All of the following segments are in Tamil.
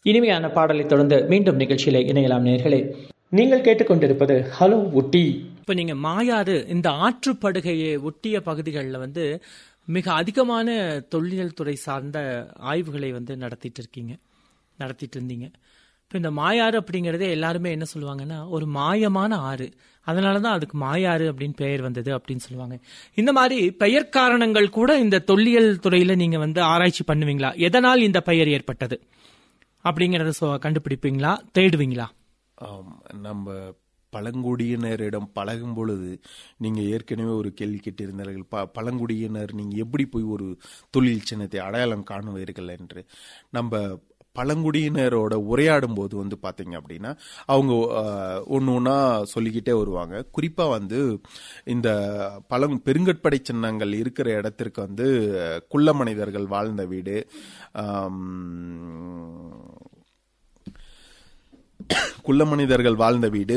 இனிமையான பாடலை தொடர்ந்து மீண்டும் நிகழ்ச்சியில இணையலாம் நேர்களே நீங்கள் கேட்டுக்கொண்டிருப்பது ஹலோ உட்டி இப்போ நீங்கள் மாயாறு இந்த ஆற்றுப்படுகையை ஒட்டிய பகுதிகளில் வந்து மிக அதிகமான தொல்லியல் துறை சார்ந்த ஆய்வுகளை வந்து நடத்திட்டு இருக்கீங்க நடத்திட்டு இருந்தீங்க இப்போ இந்த மாயாறு அப்படிங்கிறதே எல்லாருமே என்ன சொல்லுவாங்கன்னா ஒரு மாயமான ஆறு அதனால தான் அதுக்கு மாயாறு அப்படின்னு பெயர் வந்தது அப்படின்னு சொல்லுவாங்க இந்த மாதிரி பெயர் காரணங்கள் கூட இந்த தொல்லியல் துறையில் நீங்கள் வந்து ஆராய்ச்சி பண்ணுவீங்களா எதனால் இந்த பெயர் ஏற்பட்டது அப்படிங்கிறத சொ- கண்டுபிடிப்பீங்களா தேடுவீங்களா ஆம், நம்ம பழங்குடியினரிடம் பழகும் பொழுது நீங்க ஏற்கனவே ஒரு கேள்வி கேட்டிருந்தார்கள் ப பழங்குடியினர் நீங்க எப்படி போய் ஒரு தொழில் சின்னத்தை அடையாளம் காணுவீர்கள் என்று நம்ம பழங்குடியினரோட உரையாடும் போது வந்து பாத்தீங்க அப்படின்னா அவங்க ஒன்று ஒன்றா சொல்லிக்கிட்டே வருவாங்க குறிப்பா வந்து இந்த பழங் பெருங்கற்படை சின்னங்கள் இருக்கிற இடத்திற்கு வந்து குள்ள மனிதர்கள் வாழ்ந்த வீடு ஆம், குள்ள மனிதர்கள் வாழ்ந்த வீடு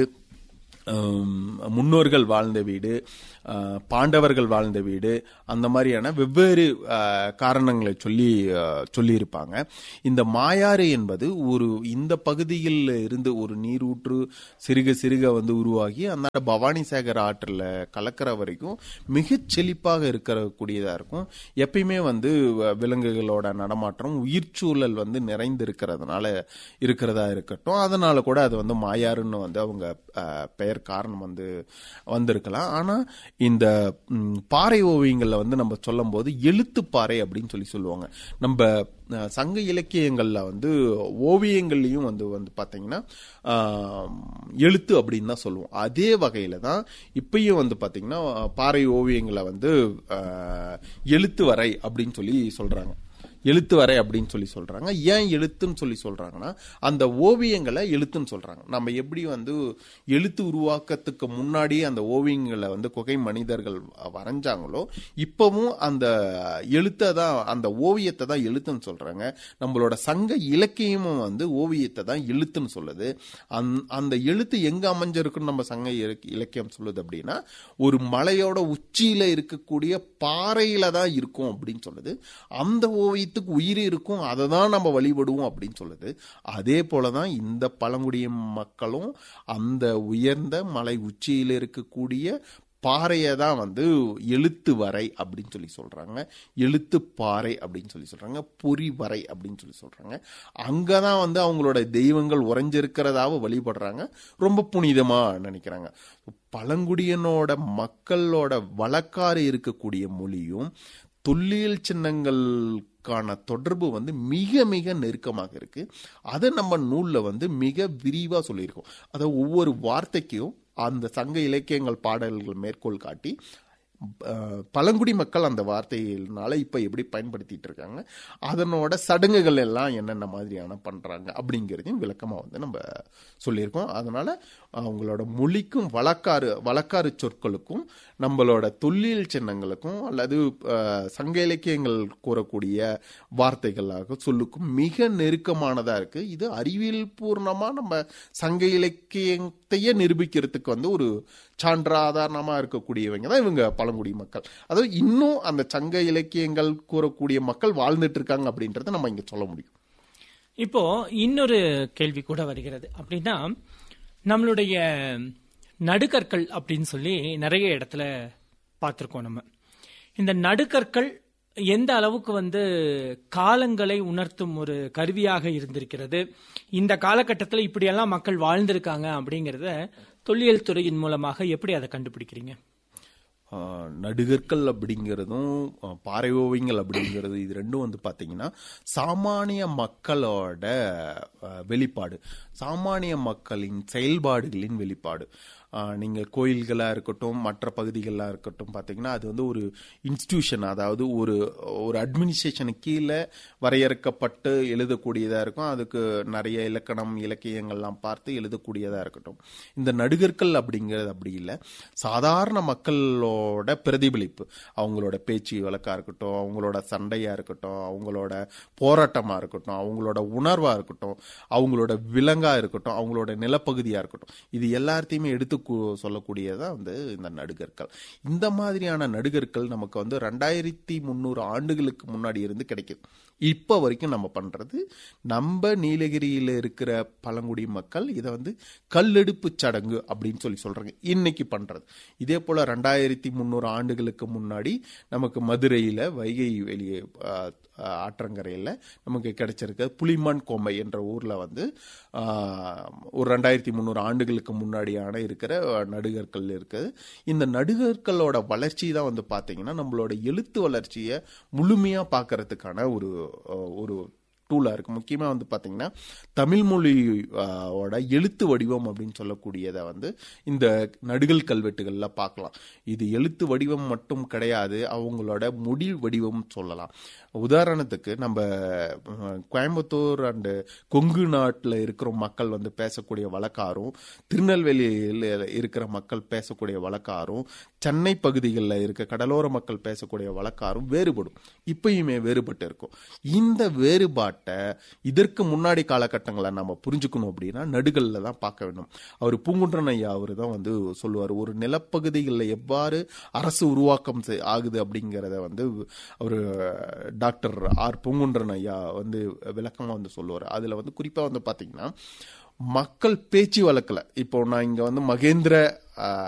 ஆம், முன்னோர்கள் வாழ்ந்த வீடு ஆ, பாண்டவர்கள் வாழ்ந்த வீடு அந்த மாதிரியான வெவ்வேறு ஆ, காரணங்களை சொல்லி ஆ, சொல்லியிருப்பாங்க இந்த மாயாறு என்பது ஒரு இந்த பகுதியில் இருந்து ஒரு நீரூற்று சிறுக சிறுக வந்து உருவாகி அந்த பவானி சாகர் ஆற்றில் கலக்கிற வரைக்கும் மிகச் செழிப்பாக இருக்கக்கூடியதா இருக்கும் எப்பயுமே வந்து வ- விலங்குகளோட நடமாட்டம் உயிர்ச்சூழல் வந்து நிறைந்து இருக்கிறதுனால இருக்கிறதா இருக்கட்டும் அதனால கூட அது வந்து மாயாறுன்னு வந்து அவங்க அஹ், பெயர் காரணம் வந்து வந்திருக்கலாம் ஆனா இந்த ம், பாறை ஓவியங்கள்ல வந்து நம்ம சொல்லும் போது எழுத்து பாறை அப்படின்னு சொல்லி சொல்லுவாங்க நம்ம அஹ், சங்க இலக்கியங்கள்ல வந்து ஓவியங்கள்லயும் வந்து வந்து பாத்தீங்கன்னா ஆஹ், எழுத்து அப்படின்னு தான் சொல்லுவோம் அதே வகையில தான் இப்பயும் வந்து பாத்தீங்கன்னா பாறை ஓவியங்களை வந்து ஆஹ், எழுத்து வரை அப்படின்னு சொல்லி சொல்றாங்க எழுத்து வரை அப்படின்னு சொல்லி சொல்றாங்க ஏன் எழுத்துன்னு சொல்லி சொல்றாங்கன்னா அந்த ஓவியங்களை எழுத்துன்னு சொல்றாங்க நம்ம எப்படி வந்து எழுத்து உருவாக்கத்துக்கு முன்னாடி அந்த ஓவியங்களை வந்து குகை மனிதர்கள் வரைஞ்சாங்களோ இப்பவும் அந்த எழுத்தை தான் அந்த ஓவியத்தை தான் எழுத்துன்னு சொல்றாங்க நம்மளோட சங்க இலக்கியமும் வந்து ஓவியத்தை தான் எழுத்துன்னு சொல்லுது அந்த- அந்த எழுத்து எங்க அமைஞ்சிருக்குன்னு நம்ம சங்க இலக்கிய- இலக்கியம் சொல்லுது அப்படின்னா ஒரு மலையோட உச்சியில இருக்கக்கூடிய பாறையில தான் இருக்கும் அப்படின்னு சொல்லுது அந்த ஓவியத்துக்கு உயிர் இருக்கும் அதை தான் நம்ம வழிபடுவோம் அப்படின்னு சொல்லுது அதே போலதான் இந்த பழங்குடிய மக்களும் அந்த உயர்ந்த மலை உச்சியில இருக்கக்கூடிய பாறையை தான் வந்து எழுத்து வரை அப்படின்னு சொல்லி சொல்றாங்க எழுத்து பாறை அப்படின்னு சொல்லி சொல்றாங்க பொறி வரை அப்படின்னு சொல்லி சொல்றாங்க அங்கதான் வந்து அவங்களோட தெய்வங்கள் உறைஞ்சிருக்கிறதாவ வழிபடுறாங்க ரொம்ப புனிதமா நினைக்கிறாங்க பழங்குடியனோட மக்களோட வழக்காறு இருக்கக்கூடிய மொழியும் தொல்லியல் சின்னங்களுக்கான தொடர்பு வந்து மிக மிக நெருக்கமாக இருக்கு அதை நம்ம நூல்ல வந்து மிக விரிவா சொல்லியிருக்கோம் அதை ஒவ்வொரு வார்த்தைக்கும் அந்த சங்க இலக்கியங்கள் பாடல்கள் மேற்கோள் காட்டி அஹ், பழங்குடி மக்கள் அந்த வார்த்தையினால இப்ப எப்படி பயன்படுத்திட்டு இருக்காங்க அதனோட சடங்குகள் எல்லாம் என்னென்ன மாதிரியான பண்றாங்க அப்படிங்கிறதையும் விளக்கமா வந்து நம்ம சொல்லியிருக்கோம் அதனால அவங்களோட மொழிக்கும் வழக்காறு வழக்காறு சொற்களுக்கும் நம்மளோட தொல்லியல் சின்னங்களுக்கும் அல்லது அஹ், சங்க இலக்கியங்கள் கூறக்கூடிய வார்த்தைகளாக சொல்லுக்கும் மிக நெருக்கமானதா இருக்கு இது அறிவியல் பூர்ணமா நம்ம சங்க இலக்கியத்தையே நிரூபிக்கிறதுக்கு வந்து ஒரு சான்றாதாரணமா இருக்கக்கூடியவங்க தான் இவங்க பழங்குடி மக்கள் அதாவது இன்னும் அந்த சங்க இலக்கியங்கள் கூறக்கூடிய மக்கள் வாழ்ந்துட்டு இருக்காங்க அப்படின்றத நம்ம இங்க சொல்ல முடியும் இப்போ இன்னொரு கேள்வி கூட வருகிறது அப்படின்னா நம்மளுடைய நடுக்கற்கள் அப்படின்னு சொல்லி நிறைய இடத்துல பார்த்துருக்கோம் நம்ம இந்த நடுக்கற்கள் எந்த அளவுக்கு வந்து காலங்களை உணர்த்தும் ஒரு கருவியாக இருந்திருக்கிறது இந்த காலகட்டத்தில் இப்படியெல்லாம் மக்கள் வாழ்ந்திருக்காங்க அப்படிங்கிறத தொல்லியல் துறையின் மூலமாக எப்படி அதை கண்டுபிடிக்கிறீங்க ஆஹ் நடுகற்கள் அப்படிங்கிறதும் ஆஹ் பாறை ஓவியங்கள் அப்படிங்கிறது இது ரெண்டும் வந்து பாத்தீங்கன்னா சாமானிய மக்களோட ஆஹ் வெளிப்பாடு சாமானிய மக்களின் செயல்பாடுகளின் வெளிப்பாடு ஆஹ் நீங்க கோயில்களா இருக்கட்டும் மற்ற பகுதிகளா இருக்கட்டும் பாத்தீங்கன்னா அது வந்து ஒரு இன்ஸ்டிடியூஷன் அதாவது ஒரு ஒரு அட்மினிஸ்ட்ரேஷனுக்கு கீழே வரையறுக்கப்பட்டு எழுதக்கூடியதா இருக்கும் அதுக்கு நிறைய இலக்கணம் இலக்கியங்கள்லாம் பார்த்து எழுதக்கூடியதா இருக்கட்டும் இந்த நடுகற்கள் அப்படிங்கிறது அப்படி இல்லை சாதாரண மக்களோட பிரதிபலிப்பு அவங்களோட பேச்சு வழக்கா இருக்கட்டும் அவங்களோட சண்டையா இருக்கட்டும் அவங்களோட போராட்டமா இருக்கட்டும் அவங்களோட உணர்வா இருக்கட்டும் அவங்களோட விலங்கா இருக்கட்டும் அவங்களோட நிலப்பகுதியா இருக்கட்டும் இது எல்லாத்தையுமே எடுத்து கூ- சொல்லக்கூடியதா வந்து இந்த நடுகற்கள் இந்த மாதிரியான நடுகற்கள் நமக்கு வந்து ரெண்டாயிரத்தி முந்நூறு ஆண்டுகளுக்கு முன்னாடி இருந்து கிடைக்குது இப்போ வரைக்கும் நம்ம பண்றது நம்ம நீலகிரியில இருக்கிற பழங்குடி மக்கள் இதை வந்து கல்லெடுப்பு சடங்கு அப்படின்னு சொல்லி சொல்றாங்க இன்னைக்கு பண்றது இதே போல ரெண்டாயிரத்தி முந்நூறு ஆண்டுகளுக்கு முன்னாடி நமக்கு மதுரையில வைகை வெளியே ஆஹ், ஆஹ், ஆற்றங்கரையில நமக்கு கிடைச்சிருக்க புலிமான் கோம்பை என்ற ஊர்ல வந்து ஆஹ், ஒரு ரெண்டாயிரத்தி முந்நூறு ஆண்டுகளுக்கு முன்னாடியான இருக்கிற நடுகற்கள் இருக்குது இந்த நடுகற்களோட வளர்ச்சி தான் வந்து பாத்தீங்கன்னா நம்மளோட எழுத்து வளர்ச்சியை முழுமையா பார்க்கறதுக்கான ஒரு அஹ், ஒரு டூலாக இருக்கு முக்கியமாக வந்து பார்த்தீங்கன்னா தமிழ் மொழி ஆஹ், ஓட எழுத்து வடிவம் அப்படின்னு சொல்லக்கூடியதை வந்து இந்த நடுகல் கல்வெட்டுகளில் பார்க்கலாம் இது எழுத்து வடிவம் மட்டும் கிடையாது அவங்களோட முடி வடிவம் சொல்லலாம் உதாரணத்துக்கு நம்ம அஹ், கோயம்புத்தூர் அண்டு கொங்கு நாட்டில் இருக்கிற மக்கள் வந்து பேசக்கூடிய வழக்காரும் திருநெல்வேலியில் இருக்கிற மக்கள் பேசக்கூடிய வழக்காரும் சென்னை பகுதிகளில் இருக்க கடலோர மக்கள் பேசக்கூடிய வழக்காரும் வேறுபடும் இப்பயுமே வேறுபட்டு இருக்கும் இந்த வேறுபாட்டை இதற்கு முன்னாடி காலகட்டங்களை நம்ம புரிஞ்சுக்கணும் அப்படின்னா நடுகல்ல தான் பார்க்க வேண்டும் அவர் பூங்குன்றன் ஐயா அவர் தான் வந்து சொல்லுவார் ஒரு நிலப்பகுதிகளில் எவ்வாறு அரசு உருவாக்கம் செய்- ஆகுது அப்படிங்கிறத வந்து அவர் டாக்டர் ஆர் பூங்குன்றன் ஐயா வந்து விளக்கமாக வந்து சொல்லுவார் அதில் வந்து குறிப்பாக வந்து பார்த்தீங்கன்னா மக்கள் பேச்சு வழக்கில் இப்போ நான் இங்கே வந்து மகேந்திர ஆஹ்,